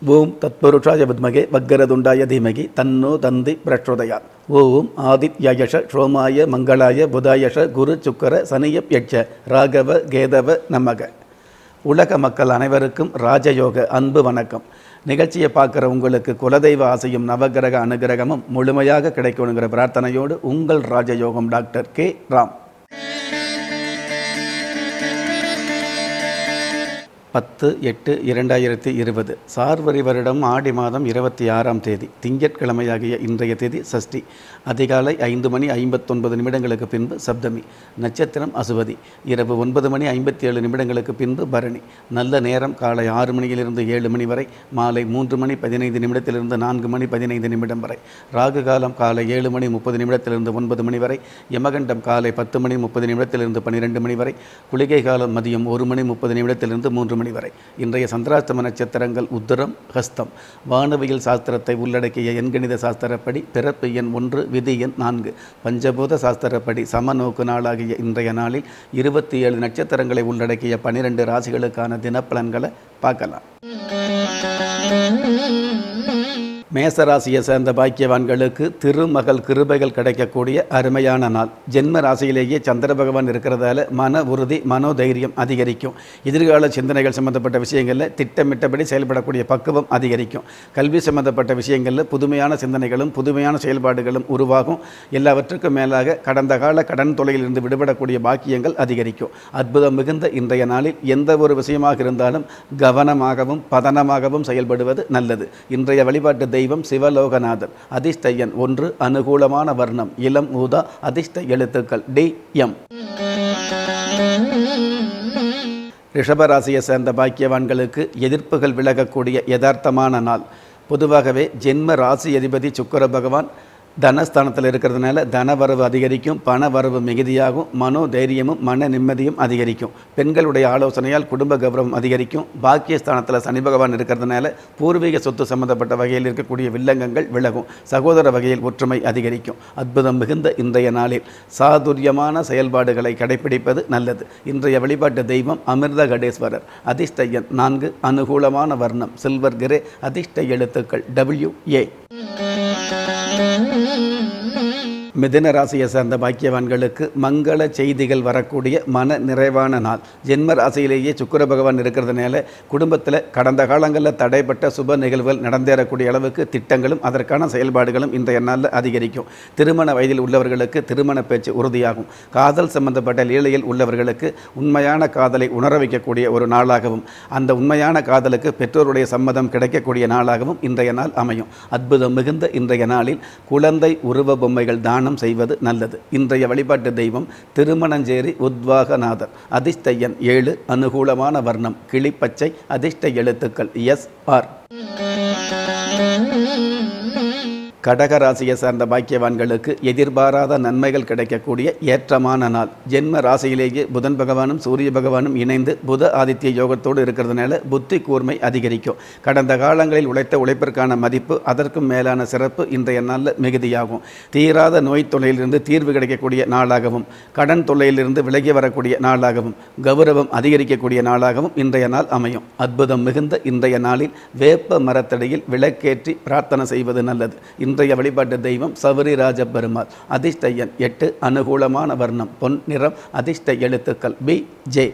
ஓம் தத்புருஷாய வித்மகே வக்கரதுண்டாய தீமகி தன்னோ தந்தி பிரச்சோதயா ஓம் ஆதித்யயஷ சோமாய மங்களாய புதாயஷ குரு சுக்கர சனியப் யட்ச ராகவ கேதவ நமக உலக மக்கள் அனைவருக்கும் ராஜயோக அன்பு வணக்கம் நிகழ்ச்சியை பார்க்குற உங்களுக்கு குலதெய்வ ஆசையும் நவகிரக அனுகிரகமும் முழுமையாக கிடைக்கணுங்கிற பிரார்த்தனையோடு உங்கள் ராஜயோகம் டாக்டர் கே ராம் பத்து எட்டு இரண்டாயிரத்தி இருபது சார்வரி வருடம் ஆடி மாதம் இருபத்தி ஆறாம் தேதி திங்கட்கிழமையாகிய இன்றைய தேதி சஷ்டி அதிகாலை ஐந்து மணி ஐம்பத்தொன்பது நிமிடங்களுக்கு பின்பு சப்தமி நட்சத்திரம் அசுவதி இரவு ஒன்பது மணி ஐம்பத்தி ஏழு நிமிடங்களுக்கு பின்பு பரணி நல்ல நேரம் காலை ஆறு மணியிலிருந்து ஏழு மணி வரை மாலை மூன்று மணி பதினைந்து நிமிடத்திலிருந்து நான்கு மணி பதினைந்து நிமிடம் வரை ராகு காலம் காலை ஏழு மணி முப்பது நிமிடத்திலிருந்து ஒன்பது மணி வரை யமகண்டம் காலை பத்து மணி முப்பது நிமிடத்திலிருந்து பன்னிரெண்டு மணி வரை குளிகை காலம் மதியம் ஒரு மணி முப்பது நிமிடத்திலிருந்து மூன்று மணி வரை இன்றைய சந்திராஷ்டம நட்சத்திரங்கள் உத்தரம் ஹஸ்தம் வானவியல் சாஸ்திரத்தை உள்ளடக்கிய எண்கணித சாஸ்திரப்படி பிறப்பு எண் ஒன்று விதி எண் நான்கு பஞ்சபூத சாஸ்திரப்படி சமநோக்கு நாளாகிய இன்றைய நாளில் இருபத்தி ஏழு நட்சத்திரங்களை உள்ளடக்கிய பனிரெண்டு ராசிகளுக்கான தினப்பலன்களை பார்க்கலாம் மேசராசியை சேர்ந்த பாக்கியவான்களுக்கு திருமகள் கிருபைகள் கிடைக்கக்கூடிய அருமையான நாள் ஜென்ம ராசியிலேயே சந்திர பகவான் இருக்கிறதால மன உறுதி மனோதைரியம் அதிகரிக்கும் எதிர்கால சிந்தனைகள் சம்பந்தப்பட்ட விஷயங்களில் திட்டமிட்டபடி செயல்படக்கூடிய பக்குவம் அதிகரிக்கும் கல்வி சம்பந்தப்பட்ட விஷயங்களில் புதுமையான சிந்தனைகளும் புதுமையான செயல்பாடுகளும் உருவாகும் எல்லாவற்றுக்கும் மேலாக கடந்த கால கடன் தொலையிலிருந்து விடுபடக்கூடிய பாக்கியங்கள் அதிகரிக்கும் அற்புதம் மிகுந்த இன்றைய நாளில் எந்த ஒரு விஷயமாக இருந்தாலும் கவனமாகவும் பதனமாகவும் செயல்படுவது நல்லது இன்றைய வழிபாட்டு தெய்வம் சிவலோகநாதர் அதிர்ஷ்டயன் ஒன்று அனுகூலமான வர்ணம் இளம் ஊதா அதிர்ஷ்ட எழுத்துக்கள் டி எம் ரிஷபராசியை சேர்ந்த பாக்கியவான்களுக்கு எதிர்ப்புகள் விலகக்கூடிய யதார்த்தமான நாள் பொதுவாகவே ஜென்ம ராசி அதிபதி சுக்கர பகவான் தனஸ்தானத்தில் இருக்கிறதுனால தனவரவு அதிகரிக்கும் பண வரவு மிகுதியாகும் மனோ தைரியமும் மன நிம்மதியும் அதிகரிக்கும் பெண்களுடைய ஆலோசனையால் குடும்ப கௌரவம் அதிகரிக்கும் பாக்கியஸ்தானத்தில் சனி பகவான் இருக்கிறதுனால பூர்வீக சொத்து சம்பந்தப்பட்ட வகையில் இருக்கக்கூடிய வில்லங்கங்கள் விலகும் சகோதர வகையில் ஒற்றுமை அதிகரிக்கும் அற்புதம் மிகுந்த இன்றைய நாளில் சாதுரியமான செயல்பாடுகளை கடைபிடிப்பது நல்லது இன்றைய வழிபாட்டு தெய்வம் அமிர்த கடேஸ்வரர் அதிர்ஷ்ட எண் நான்கு அனுகூலமான வர்ணம் சில்வர் கிரே அதிர்ஷ்ட எழுத்துக்கள் டபிள்யூ ஏ மிதுன ராசியை சேர்ந்த பாக்கியவான்களுக்கு மங்கள செய்திகள் வரக்கூடிய மன நிறைவான நாள் ஜென்ம ராசியிலேயே சுக்கர பகவான் இருக்கிறதுனால குடும்பத்தில் கடந்த காலங்களில் தடைப்பட்ட சுப நிகழ்வுகள் நடந்தேறக்கூடிய அளவுக்கு திட்டங்களும் அதற்கான செயல்பாடுகளும் இன்றைய நாளில் அதிகரிக்கும் திருமண வயதில் உள்ளவர்களுக்கு திருமண பேச்சு உறுதியாகும் காதல் சம்பந்தப்பட்ட லீலையில் உள்ளவர்களுக்கு உண்மையான காதலை உணர வைக்கக்கூடிய ஒரு நாளாகவும் அந்த உண்மையான காதலுக்கு பெற்றோருடைய சம்மதம் கிடைக்கக்கூடிய நாளாகவும் இன்றைய நாள் அமையும் அற்புதம் மிகுந்த இன்றைய நாளில் குழந்தை உருவ பொம்மைகள் தானம் செய்வது நல்லது இன்றைய வழிபாட்டு தெய்வம் திருமணஞ்சேரி உத்வாகநாதர் அதிர்ஷ்ட எண் ஏழு அனுகூலமான வர்ணம் கிளிப்பச்சை அதிர்ஷ்ட எழுத்துக்கள் எஸ் ஆர் கடகராசியை சார்ந்த பாக்கியவான்களுக்கு எதிர்பாராத நன்மைகள் கிடைக்கக்கூடிய ஏற்றமான நாள் ஜென்ம ராசியிலேயே புதன் பகவானும் சூரிய பகவானும் இணைந்து புத ஆதித்ய யோகத்தோடு இருக்கிறதுனால புத்தி கூர்மை அதிகரிக்கும் கடந்த காலங்களில் உழைத்த உழைப்பிற்கான மதிப்பு அதற்கும் மேலான சிறப்பு இன்றைய நாளில் மிகுதியாகும் தீராத நோய் தொல்லையிலிருந்து தீர்வு கிடைக்கக்கூடிய நாளாகவும் கடன் தொல்லையிலிருந்து விலகி வரக்கூடிய நாளாகவும் கௌரவம் அதிகரிக்கக்கூடிய நாளாகவும் இன்றைய நாள் அமையும் அற்புதம் மிகுந்த இன்றைய நாளில் வேப்ப மரத்தடியில் விளக்கேற்றி பிரார்த்தனை செய்வது நல்லது இன்றைய வழிபாட்டு தெய்வம் சபரி ராஜ பெருமாள் அதிர்ஷ்ட எண் எட்டு அனுகூலமான வர்ணம் பொன் நிறம் அதிர்ஷ்ட எழுத்துக்கள் பி ஜே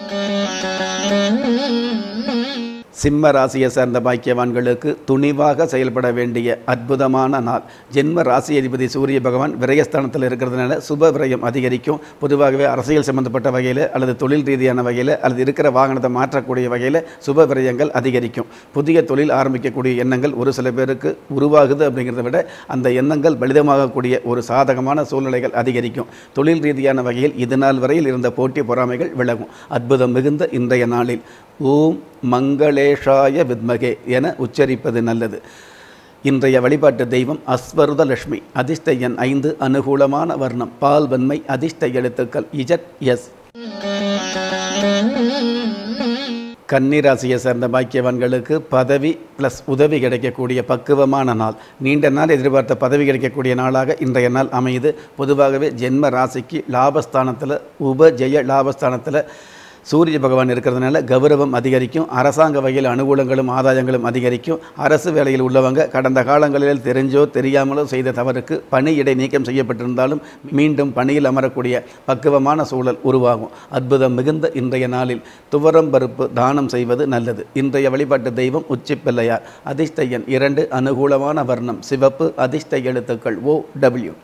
சிம்ம ராசியை சேர்ந்த பாக்கியவான்களுக்கு துணிவாக செயல்பட வேண்டிய அற்புதமான நாள் ஜென்ம ராசி அதிபதி சூரிய பகவான் விரயஸ்தானத்தில் இருக்கிறதுனால சுப விரயம் அதிகரிக்கும் பொதுவாகவே அரசியல் சம்பந்தப்பட்ட வகையில் அல்லது தொழில் ரீதியான வகையில் அல்லது இருக்கிற வாகனத்தை மாற்றக்கூடிய வகையில் சுப விரயங்கள் அதிகரிக்கும் புதிய தொழில் ஆரம்பிக்கக்கூடிய எண்ணங்கள் ஒரு சில பேருக்கு உருவாகுது அப்படிங்கிறத விட அந்த எண்ணங்கள் பலிதமாகக்கூடிய ஒரு சாதகமான சூழ்நிலைகள் அதிகரிக்கும் தொழில் ரீதியான வகையில் இது நாள் வரையில் இருந்த போட்டி பொறாமைகள் விலகும் அற்புதம் மிகுந்த இன்றைய நாளில் ஓம் மங்களேஷாய வித்மகே என உச்சரிப்பது நல்லது இன்றைய வழிபாட்டு தெய்வம் அஸ்வருத லட்சுமி அதிர்ஷ்ட எண் ஐந்து அனுகூலமான வர்ணம் பால் வன்மை அதிர்ஷ்ட எழுத்துக்கள் இஜட் எஸ் கன்னிராசியை சேர்ந்த பாக்கியவான்களுக்கு பதவி ப்ளஸ் உதவி கிடைக்கக்கூடிய பக்குவமான நாள் நீண்ட நாள் எதிர்பார்த்த பதவி கிடைக்கக்கூடிய நாளாக இன்றைய நாள் அமையுது பொதுவாகவே ஜென்ம ராசிக்கு லாபஸ்தானத்தில் உபஜெய லாபஸ்தானத்தில் சூரிய பகவான் இருக்கிறதுனால கௌரவம் அதிகரிக்கும் அரசாங்க வகையில் அனுகூலங்களும் ஆதாயங்களும் அதிகரிக்கும் அரசு வேலையில் உள்ளவங்க கடந்த காலங்களில் தெரிஞ்சோ தெரியாமலோ செய்த தவறுக்கு பணியிடை நீக்கம் செய்யப்பட்டிருந்தாலும் மீண்டும் பணியில் அமரக்கூடிய பக்குவமான சூழல் உருவாகும் அற்புதம் மிகுந்த இன்றைய நாளில் துவரம் பருப்பு தானம் செய்வது நல்லது இன்றைய வழிபாட்டு தெய்வம் உச்சி பிள்ளையார் அதிர்ஷ்ட எண் இரண்டு அனுகூலமான வர்ணம் சிவப்பு அதிர்ஷ்ட எழுத்துக்கள் ஓ டபிள்யூ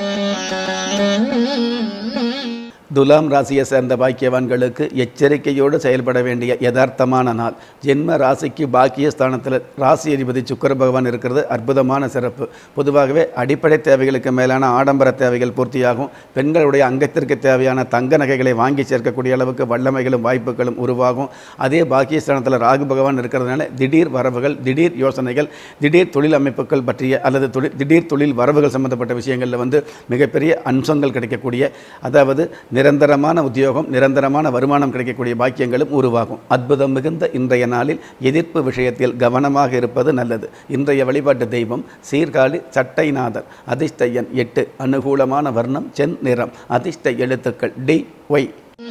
துலாம் ராசியை சேர்ந்த பாக்கியவான்களுக்கு எச்சரிக்கையோடு செயல்பட வேண்டிய யதார்த்தமான நாள் ஜென்ம ராசிக்கு பாக்கிய ஸ்தானத்தில் ராசி அதிபதி சுக்கர பகவான் இருக்கிறது அற்புதமான சிறப்பு பொதுவாகவே அடிப்படை தேவைகளுக்கு மேலான ஆடம்பர தேவைகள் பூர்த்தியாகும் பெண்களுடைய அங்கத்திற்கு தேவையான தங்க நகைகளை வாங்கி சேர்க்கக்கூடிய அளவுக்கு வல்லமைகளும் வாய்ப்புகளும் உருவாகும் அதே பாக்கிய ஸ்தானத்தில் ராகு பகவான் இருக்கிறதுனால திடீர் வரவுகள் திடீர் யோசனைகள் திடீர் தொழில் அமைப்புகள் பற்றிய அல்லது தொழில் திடீர் தொழில் வரவுகள் சம்பந்தப்பட்ட விஷயங்களில் வந்து மிகப்பெரிய அம்சங்கள் கிடைக்கக்கூடிய அதாவது நிரந்தரமான உத்தியோகம் நிரந்தரமான வருமானம் கிடைக்கக்கூடிய பாக்கியங்களும் உருவாகும் அற்புதம் மிகுந்த இன்றைய நாளில் எதிர்ப்பு விஷயத்தில் கவனமாக இருப்பது நல்லது இன்றைய வழிபாட்டு தெய்வம் சீர்காழி சட்டைநாதர் அதிர்ஷ்ட எண் எட்டு அனுகூலமான வர்ணம் சென் நிறம் அதிர்ஷ்ட எழுத்துக்கள் டி ஒய்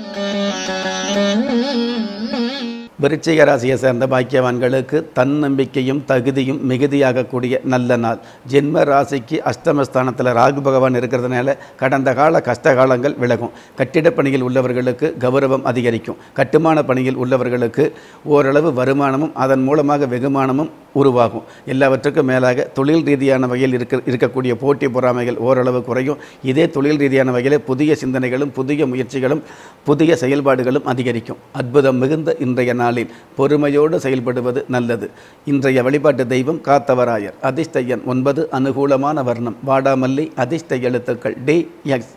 விருச்சிக ராசியை சேர்ந்த பாக்கியவான்களுக்கு தன்னம்பிக்கையும் தகுதியும் மிகுதியாகக்கூடிய நல்ல நாள் ஜென்ம ராசிக்கு அஷ்டமஸ்தானத்தில் ராகு பகவான் இருக்கிறதுனால கடந்த கால கஷ்ட காலங்கள் விலகும் கட்டிடப் பணியில் உள்ளவர்களுக்கு கௌரவம் அதிகரிக்கும் கட்டுமான பணியில் உள்ளவர்களுக்கு ஓரளவு வருமானமும் அதன் மூலமாக வெகுமானமும் உருவாகும் எல்லாவற்றுக்கும் மேலாக தொழில் ரீதியான வகையில் இருக்க இருக்கக்கூடிய போட்டி பொறாமைகள் ஓரளவு குறையும் இதே தொழில் ரீதியான வகையில் புதிய சிந்தனைகளும் புதிய முயற்சிகளும் புதிய செயல்பாடுகளும் அதிகரிக்கும் அற்புதம் மிகுந்த இன்றைய நாளில் பொறுமையோடு செயல்படுவது நல்லது இன்றைய வழிபாட்டு தெய்வம் காத்தவராயர் அதிர்ஷ்ட எண் ஒன்பது அனுகூலமான வர்ணம் வாடாமல்லி அதிர்ஷ்ட எழுத்துக்கள் டி எக்ஸ்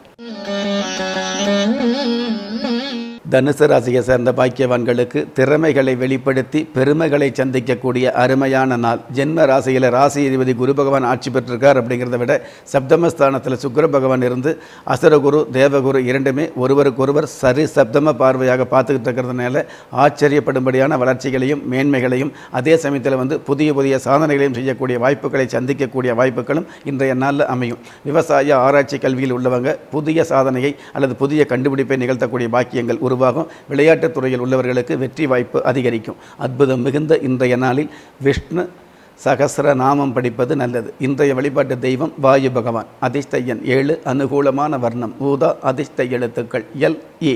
தனுசு ராசியை சேர்ந்த பாக்கியவான்களுக்கு திறமைகளை வெளிப்படுத்தி பெருமைகளை சந்திக்கக்கூடிய அருமையான நாள் ஜென்ம ராசியில் ராசி அதிபதி குரு பகவான் ஆட்சி பெற்றிருக்கார் அப்படிங்கிறத விட சப்தமஸ்தானத்தில் சுக்கிர பகவான் இருந்து அசுரகுரு தேவகுரு இரண்டுமே ஒருவருக்கொருவர் சரி சப்தம பார்வையாக பார்த்துக்கிட்டு இருக்கிறதுனால ஆச்சரியப்படும்படியான வளர்ச்சிகளையும் மேன்மைகளையும் அதே சமயத்தில் வந்து புதிய புதிய சாதனைகளையும் செய்யக்கூடிய வாய்ப்புகளை சந்திக்கக்கூடிய வாய்ப்புகளும் இன்றைய நாளில் அமையும் விவசாய ஆராய்ச்சி கல்வியில் உள்ளவங்க புதிய சாதனையை அல்லது புதிய கண்டுபிடிப்பை நிகழ்த்தக்கூடிய பாக்கியங்கள் உருவாகும் விளையாட்டுத் துறையில் உள்ளவர்களுக்கு வெற்றி வாய்ப்பு அதிகரிக்கும் அற்புதம் மிகுந்த இன்றைய நாளில் விஷ்ணு சகசிர நாமம் படிப்பது நல்லது இன்றைய வழிபாட்டு தெய்வம் வாயு பகவான் அதிர்ஷ்ட எண் ஏழு அனுகூலமான வர்ணம் ஊதா அதிர்ஷ்ட எழுத்துக்கள் எல் இ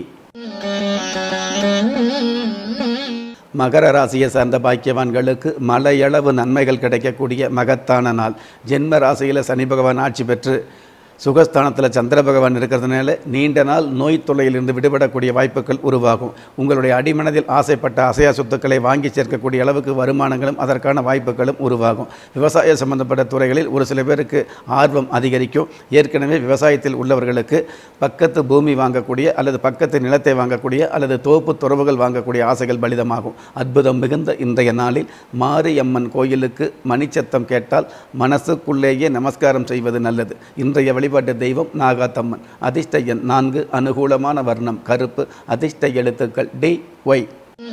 மகர ராசியை சார்ந்த பாக்கியவான்களுக்கு மலையளவு நன்மைகள் கிடைக்கக்கூடிய மகத்தான நாள் ஜென்ம ராசியில் சனி பகவான் ஆட்சி பெற்று சுகஸ்தானத்தில் சந்திர பகவான் இருக்கிறதுனால நீண்ட நாள் நோய் தொல்லையிலிருந்து விடுபடக்கூடிய வாய்ப்புகள் உருவாகும் உங்களுடைய அடிமனதில் ஆசைப்பட்ட அசையா சொத்துக்களை வாங்கி சேர்க்கக்கூடிய அளவுக்கு வருமானங்களும் அதற்கான வாய்ப்புகளும் உருவாகும் விவசாய சம்பந்தப்பட்ட துறைகளில் ஒரு சில பேருக்கு ஆர்வம் அதிகரிக்கும் ஏற்கனவே விவசாயத்தில் உள்ளவர்களுக்கு பக்கத்து பூமி வாங்கக்கூடிய அல்லது பக்கத்து நிலத்தை வாங்கக்கூடிய அல்லது தோப்பு துறவுகள் வாங்கக்கூடிய ஆசைகள் பலிதமாகும் அற்புதம் மிகுந்த இன்றைய நாளில் மாரியம்மன் கோயிலுக்கு மணிச்சத்தம் கேட்டால் மனசுக்குள்ளேயே நமஸ்காரம் செய்வது நல்லது இன்றைய வழிபாட்டு தெய்வம் நாகாத்தம்மன் அதிர்ஷ்ட எண் நான்கு அனுகூலமான வர்ணம் கருப்பு அதிர்ஷ்ட எழுத்துக்கள் டி ஒய்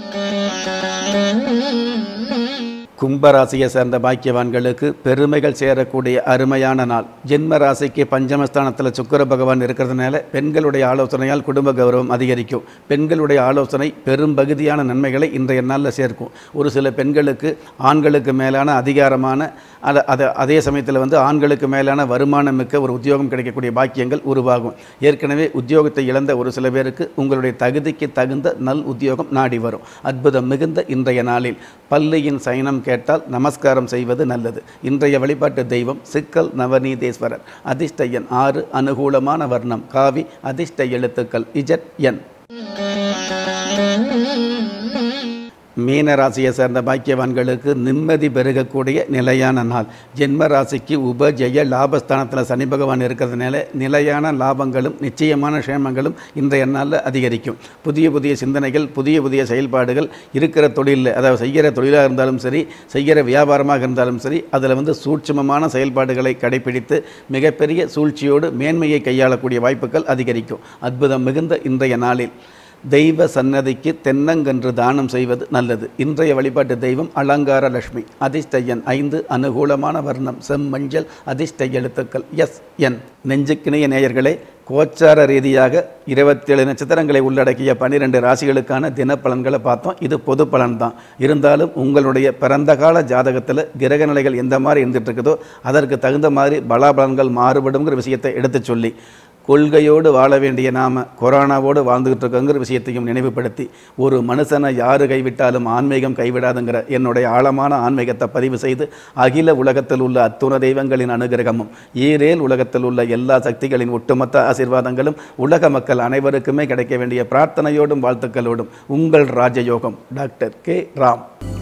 கும்பராசியை சேர்ந்த பாக்கியவான்களுக்கு பெருமைகள் சேரக்கூடிய அருமையான நாள் ஜென்ம ராசிக்கு பஞ்சமஸ்தானத்தில் சுக்கிர பகவான் இருக்கிறதுனால பெண்களுடைய ஆலோசனையால் குடும்ப கௌரவம் அதிகரிக்கும் பெண்களுடைய ஆலோசனை பெரும்பகுதியான நன்மைகளை இன்றைய நாளில் சேர்க்கும் ஒரு சில பெண்களுக்கு ஆண்களுக்கு மேலான அதிகாரமான அத அதை அதே சமயத்தில் வந்து ஆண்களுக்கு மேலான வருமானம் மிக்க ஒரு உத்தியோகம் கிடைக்கக்கூடிய பாக்கியங்கள் உருவாகும் ஏற்கனவே உத்தியோகத்தை இழந்த ஒரு சில பேருக்கு உங்களுடைய தகுதிக்கு தகுந்த நல் உத்தியோகம் நாடி வரும் அற்புதம் மிகுந்த இன்றைய நாளில் பள்ளியின் சயனம் கேட்டால் நமஸ்காரம் செய்வது நல்லது இன்றைய வழிபாட்டு தெய்வம் சிக்கல் நவநீதேஸ்வரர் அதிர்ஷ்ட எண் ஆறு அனுகூலமான வர்ணம் காவி அதிர்ஷ்ட எழுத்துக்கள் இஜட் என் மீன ராசியை சேர்ந்த பாக்கியவான்களுக்கு நிம்மதி பெருகக்கூடிய நிலையான நாள் ஜென்ம ராசிக்கு உபஜெய லாபஸ்தானத்தில் சனி பகவான் இருக்கிறதுனால நிலையான லாபங்களும் நிச்சயமான க்ஷேமங்களும் இன்றைய நாளில் அதிகரிக்கும் புதிய புதிய சிந்தனைகள் புதிய புதிய செயல்பாடுகள் இருக்கிற தொழிலில் அதாவது செய்கிற தொழிலாக இருந்தாலும் சரி செய்கிற வியாபாரமாக இருந்தாலும் சரி அதில் வந்து சூட்சுமமான செயல்பாடுகளை கடைபிடித்து மிகப்பெரிய சூழ்ச்சியோடு மேன்மையை கையாளக்கூடிய வாய்ப்புகள் அதிகரிக்கும் அற்புதம் மிகுந்த இன்றைய நாளில் தெய்வ சன்னதிக்கு தென்னங்கன்று தானம் செய்வது நல்லது இன்றைய வழிபாட்டு தெய்வம் அலங்கார லட்சுமி அதிர்ஷ்ட எண் ஐந்து அனுகூலமான வர்ணம் செம்மஞ்சள் அதிர்ஷ்ட எழுத்துக்கள் எஸ் என் நெஞ்சுக்கிணைய நேயர்களே கோச்சார ரீதியாக இருபத்தேழு நட்சத்திரங்களை உள்ளடக்கிய பன்னிரெண்டு ராசிகளுக்கான தினப்பலன்களை பார்த்தோம் இது பொது பலன் தான் இருந்தாலும் உங்களுடைய பிறந்த கால ஜாதகத்தில் கிரக நிலைகள் எந்த மாதிரி இருந்துட்டு இருக்குதோ அதற்கு தகுந்த மாதிரி பலாபலன்கள் மாறுபடுங்கிற விஷயத்தை எடுத்து சொல்லி கொள்கையோடு வாழ வேண்டிய நாம கொரோனாவோடு வாழ்ந்துகிட்டு இருக்கோங்கிற விஷயத்தையும் நினைவுபடுத்தி ஒரு மனுஷனை யாரு கைவிட்டாலும் ஆன்மீகம் கைவிடாதுங்கிற என்னுடைய ஆழமான ஆன்மீகத்தை பதிவு செய்து அகில உலகத்தில் உள்ள அத்துண தெய்வங்களின் அனுகிரகமும் ஈரேல் உலகத்தில் உள்ள எல்லா சக்திகளின் ஒட்டுமொத்த ஆசீர்வாதங்களும் உலக மக்கள் அனைவருக்குமே கிடைக்க வேண்டிய பிரார்த்தனையோடும் வாழ்த்துக்களோடும் உங்கள் ராஜயோகம் டாக்டர் கே ராம்